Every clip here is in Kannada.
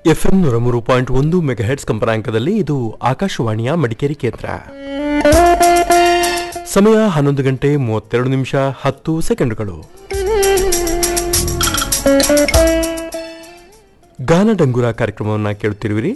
ಎಫ್ಎಂ ನೂರ ಮೂರು ಪಾಯಿಂಟ್ ಒಂದು ಮೆಗಾಹೆಟ್ಸ್ ಕಂಪನಾಂಕದಲ್ಲಿ ಇದು ಆಕಾಶವಾಣಿಯ ಮಡಿಕೇರಿ ಕೇಂದ್ರ ಸಮಯ ಹನ್ನೊಂದು ಗಂಟೆ ಮೂವತ್ತೆರಡು ನಿಮಿಷ ಹತ್ತು ಸೆಕೆಂಡುಗಳು ಗಾನ ಡಂಗುರ ಕಾರ್ಯಕ್ರಮವನ್ನು ಕೇಳುತ್ತಿರುವಿರಿ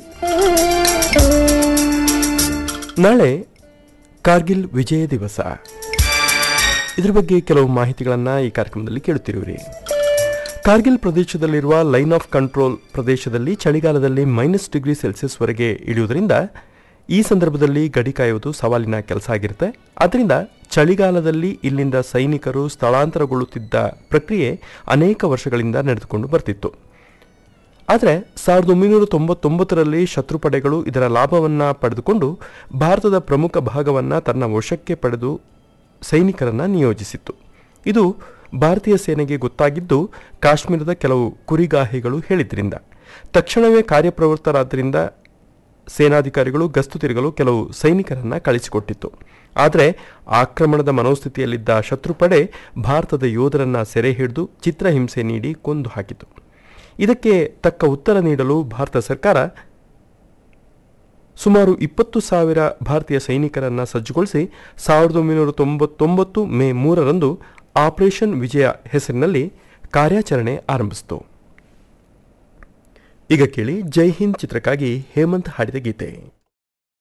ನಾಳೆ ಕಾರ್ಗಿಲ್ ವಿಜಯ ದಿವಸ ಇದ್ರ ಬಗ್ಗೆ ಕೆಲವು ಮಾಹಿತಿಗಳನ್ನು ಈ ಕಾರ್ಯಕ್ರಮದಲ್ಲಿ ಕೇಳುತ್ತಿರುವಿರಿ ಕಾರ್ಗಿಲ್ ಪ್ರದೇಶದಲ್ಲಿರುವ ಲೈನ್ ಆಫ್ ಕಂಟ್ರೋಲ್ ಪ್ರದೇಶದಲ್ಲಿ ಚಳಿಗಾಲದಲ್ಲಿ ಮೈನಸ್ ಡಿಗ್ರಿ ಸೆಲ್ಸಿಯಸ್ ವರೆಗೆ ಇಳಿಯುವುದರಿಂದ ಈ ಸಂದರ್ಭದಲ್ಲಿ ಗಡಿ ಕಾಯುವುದು ಸವಾಲಿನ ಕೆಲಸ ಆಗಿರುತ್ತೆ ಆದ್ದರಿಂದ ಚಳಿಗಾಲದಲ್ಲಿ ಇಲ್ಲಿಂದ ಸೈನಿಕರು ಸ್ಥಳಾಂತರಗೊಳ್ಳುತ್ತಿದ್ದ ಪ್ರಕ್ರಿಯೆ ಅನೇಕ ವರ್ಷಗಳಿಂದ ನಡೆದುಕೊಂಡು ಬರ್ತಿತ್ತು ಆದರೆ ಸಾವಿರದ ಒಂಬೈನೂರ ತೊಂಬತ್ತೊಂಬತ್ತರಲ್ಲಿ ಶತ್ರು ಪಡೆಗಳು ಇದರ ಲಾಭವನ್ನು ಪಡೆದುಕೊಂಡು ಭಾರತದ ಪ್ರಮುಖ ಭಾಗವನ್ನು ತನ್ನ ವಶಕ್ಕೆ ಪಡೆದು ಸೈನಿಕರನ್ನು ನಿಯೋಜಿಸಿತ್ತು ಇದು ಭಾರತೀಯ ಸೇನೆಗೆ ಗೊತ್ತಾಗಿದ್ದು ಕಾಶ್ಮೀರದ ಕೆಲವು ಕುರಿಗಾಹಿಗಳು ಹೇಳಿದ್ರಿಂದ ತಕ್ಷಣವೇ ಕಾರ್ಯಪ್ರವೃತ್ತರಾದ್ದರಿಂದ ಸೇನಾಧಿಕಾರಿಗಳು ಗಸ್ತು ತಿರುಗಲು ಕೆಲವು ಸೈನಿಕರನ್ನ ಕಳಿಸಿಕೊಟ್ಟಿತ್ತು ಆದರೆ ಆಕ್ರಮಣದ ಮನೋಸ್ಥಿತಿಯಲ್ಲಿದ್ದ ಶತ್ರುಪಡೆ ಭಾರತದ ಯೋಧರನ್ನ ಸೆರೆ ಹಿಡಿದು ಚಿತ್ರಹಿಂಸೆ ನೀಡಿ ಕೊಂದು ಹಾಕಿತು ಇದಕ್ಕೆ ತಕ್ಕ ಉತ್ತರ ನೀಡಲು ಭಾರತ ಸರ್ಕಾರ ಸುಮಾರು ಇಪ್ಪತ್ತು ಸಾವಿರ ಭಾರತೀಯ ಸೈನಿಕರನ್ನ ಸಜ್ಜುಗೊಳಿಸಿ ಸಾವಿರದ ಒಂಬೈನೂರ ತೊಂಬತ್ತೊಂಬತ್ತು ಮೇ ಮೂರರಂದು ಆಪರೇಷನ್ ವಿಜಯ ಹೆಸರಿನಲ್ಲಿ ಕಾರ್ಯಾಚರಣೆ ಆರಂಭಿಸಿತು ಈಗ ಕೇಳಿ ಜೈ ಹಿಂದ್ ಚಿತ್ರಕ್ಕಾಗಿ ಹೇಮಂತ್ ಹಾಡಿದ ಗೀತೆ